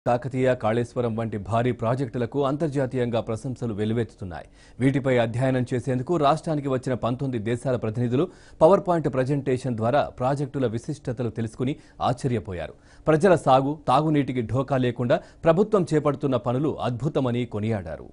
కాకతీయ కాళేశ్వరం వంటి భారీ ప్రాజెక్టులకు అంతర్జాతీయంగా ప్రశంసలు వెల్లువెత్తుతున్నాయి వీటిపై అధ్యయనం చేసేందుకు రాష్ట్రానికి వచ్చిన పంతొమ్మిది దేశాల ప్రతినిధులు పవర్ పాయింట్ ప్రజెంటేషన్ ద్వారా ప్రాజెక్టుల విశిష్టతలు తెలుసుకుని ఆశ్చర్యపోయారు ప్రజల సాగు తాగునీటికి ఢోకా లేకుండా ప్రభుత్వం చేపడుతున్న పనులు అద్భుతమని కొనియాడారు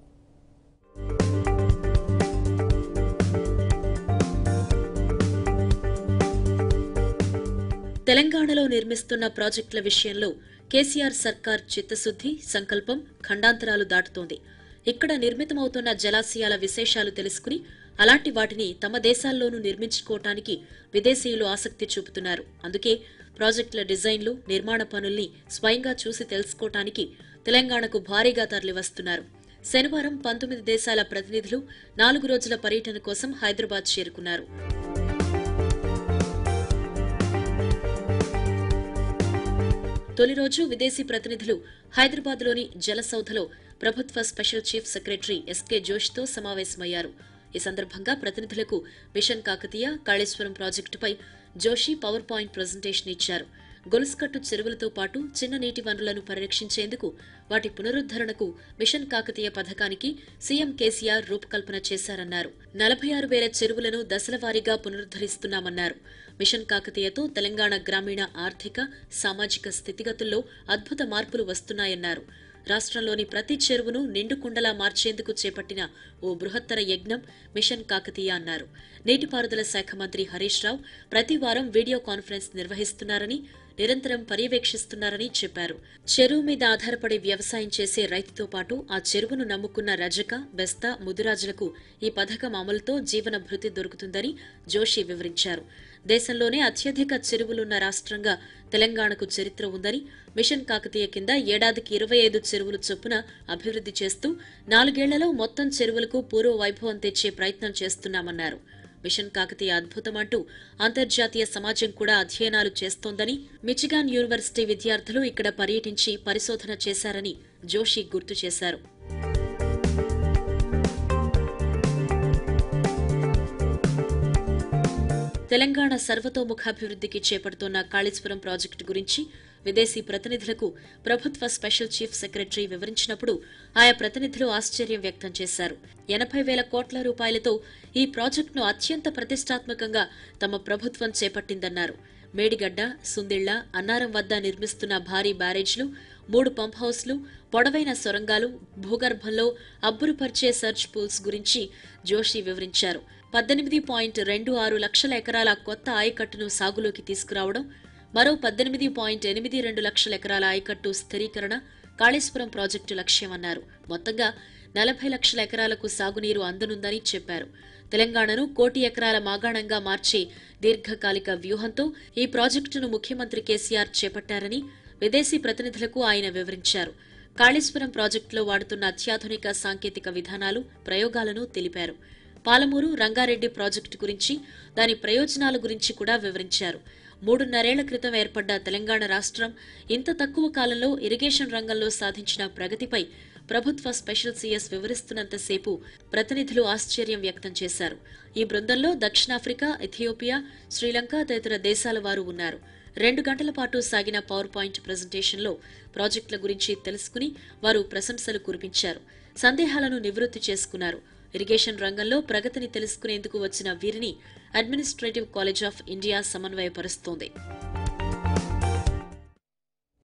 తెలంగాణలో నిర్మిస్తున్న ప్రాజెక్టుల విషయంలో కేసీఆర్ సర్కార్ చిత్తశుద్ది సంకల్పం ఖండాంతరాలు దాటుతోంది ఇక్కడ నిర్మితమవుతున్న జలాశయాల విశేషాలు తెలుసుకుని అలాంటి వాటిని తమ దేశాల్లోనూ నిర్మించుకోవటానికి విదేశీయులు ఆసక్తి చూపుతున్నారు అందుకే ప్రాజెక్టుల డిజైన్లు నిర్మాణ పనుల్ని స్వయంగా చూసి తెలుసుకోవటానికి తెలంగాణకు భారీగా తరలివస్తున్నారు శనివారం పంతొమ్మిది దేశాల ప్రతినిధులు నాలుగు రోజుల పర్యటన కోసం హైదరాబాద్ చేరుకున్నారు తొలి రోజు విదేశీ ప్రతినిధులు హైదరాబాద్లోని జలసౌధలో ప్రభుత్వ స్పెషల్ చీఫ్ సెక్రటరీ ఎస్కే జోష్తో సమావేశమయ్యారు ఈ సందర్భంగా ప్రతినిధులకు మిషన్ కాకతీయ కాళేశ్వరం ప్రాజెక్టుపై జోషి పవర్ పాయింట్ ప్రజెంటేషన్ ఇచ్చారు గొలుసుకట్టు చెరువులతో పాటు చిన్న నీటి వనరులను పరిరక్షించేందుకు వాటి పునరుద్ధరణకు మిషన్ కాకతీయ పథకానికి సీఎం కేసీఆర్ రూపకల్పన చేశారన్నారు నలభై ఆరు వేల చెరువులను దశలవారీగా పునరుద్ధరిస్తున్నామన్నారు మిషన్ కాకతీయతో తెలంగాణ గ్రామీణ ఆర్థిక సామాజిక స్థితిగతుల్లో అద్భుత మార్పులు వస్తున్నాయన్నారు రాష్ట్రంలోని ప్రతి చెరువును నిండుకుండలా మార్చేందుకు చేపట్టిన ఓ బృహత్తర యజ్ఞం మిషన్ కాకతీయ అన్నారు నీటిపారుదల శాఖ మంత్రి హరీష్ రావు ప్రతి వారం వీడియో కాన్ఫరెన్స్ నిర్వహిస్తున్నారని నిరంతరం పర్యవేక్షిస్తున్నారని చెప్పారు చెరువు మీద ఆధారపడి వ్యవసాయం చేసే రైతుతో పాటు ఆ చెరువును నమ్ముకున్న రజక బెస్తా ముదిరాజులకు ఈ పథకం అమలుతో జీవన భృతి దొరుకుతుందని జోషి వివరించారు దేశంలోనే అత్యధిక చెరువులున్న రాష్ట్రంగా తెలంగాణకు చరిత్ర ఉందని మిషన్ కాకతీయ కింద ఏడాదికి ఇరవై ఐదు చెరువులు చొప్పున అభివృద్ధి చేస్తూ నాలుగేళ్లలో మొత్తం చెరువులకు పూర్వ వైభవం తెచ్చే ప్రయత్నం చేస్తున్నామన్నారు మిషన్ కాకతీయ అద్భుతమంటూ అంతర్జాతీయ సమాజం కూడా అధ్యయనాలు చేస్తోందని మిచిగాన్ యూనివర్సిటీ విద్యార్థులు ఇక్కడ పర్యటించి పరిశోధన చేశారని జోషి గుర్తు చేశారు తెలంగాణ సర్వతోముఖాభివృద్ధికి చేపడుతున్న కాళేశ్వరం ప్రాజెక్టు గురించి విదేశీ ప్రతినిధులకు ప్రభుత్వ స్పెషల్ చీఫ్ సెక్రటరీ వివరించినప్పుడు ఆయా ప్రతినిధులు ఆశ్చర్యం వ్యక్తం చేశారు ఎనభై వేల కోట్ల రూపాయలతో ఈ ప్రాజెక్టును అత్యంత ప్రతిష్టాత్మకంగా తమ ప్రభుత్వం చేపట్టిందన్నారు మేడిగడ్డ సుందిళ్ల అన్నారం వద్ద నిర్మిస్తున్న భారీ బ్యారేజ్లు మూడు పంప్ హౌస్లు పొడవైన సొరంగాలు భూగర్భంలో అబ్బురుపరిచే సర్చ్ పూల్స్ గురించి జోషి వివరించారు పద్దెనిమిది పాయింట్ రెండు ఆరు లక్షల ఎకరాల కొత్త ఆయకట్టును సాగులోకి తీసుకురావడం మరో పద్దెనిమిది పాయింట్ ఎనిమిది రెండు లక్షల ఎకరాల ఆయకట్టు స్థిరీకరణ కాళేశ్వరం ప్రాజెక్టు లక్ష్యమన్నారు మొత్తంగా నలభై లక్షల ఎకరాలకు సాగునీరు అందనుందని చెప్పారు తెలంగాణను కోటి ఎకరాల మాగాణంగా మార్చే దీర్ఘకాలిక వ్యూహంతో ఈ ప్రాజెక్టును ముఖ్యమంత్రి కేసీఆర్ చేపట్టారని విదేశీ ప్రతినిధులకు ఆయన వివరించారు కాళేశ్వరం ప్రాజెక్టులో వాడుతున్న అత్యాధునిక సాంకేతిక విధానాలు ప్రయోగాలను తెలిపారు పాలమూరు రంగారెడ్డి ప్రాజెక్టు గురించి దాని ప్రయోజనాల గురించి కూడా వివరించారు మూడున్నరేళ్ల క్రితం ఏర్పడ్డ తెలంగాణ రాష్ట్రం ఇంత తక్కువ కాలంలో ఇరిగేషన్ రంగంలో సాధించిన ప్రగతిపై ప్రభుత్వ స్పెషల్ సీఎస్ వివరిస్తున్నంతసేపు ప్రతినిధులు ఆశ్చర్యం వ్యక్తం చేశారు ఈ బృందంలో దక్షిణాఫ్రికా ఇథియోపియా శ్రీలంక తదితర దేశాల వారు ఉన్నారు రెండు గంటల పాటు సాగిన పవర్ పాయింట్ ప్రజెంటేషన్లో ప్రాజెక్టుల గురించి తెలుసుకుని వారు ప్రశంసలు కురిపించారు సందేహాలను నివృత్తి చేసుకున్నారు ఇరిగేషన్ రంగంలో ప్రగతిని తెలుసుకునేందుకు వచ్చిన వీరిని అడ్మినిస్ట్రేటివ్ కాలేజ్ ఆఫ్ ఇండియా సమన్వయపరుస్తోంది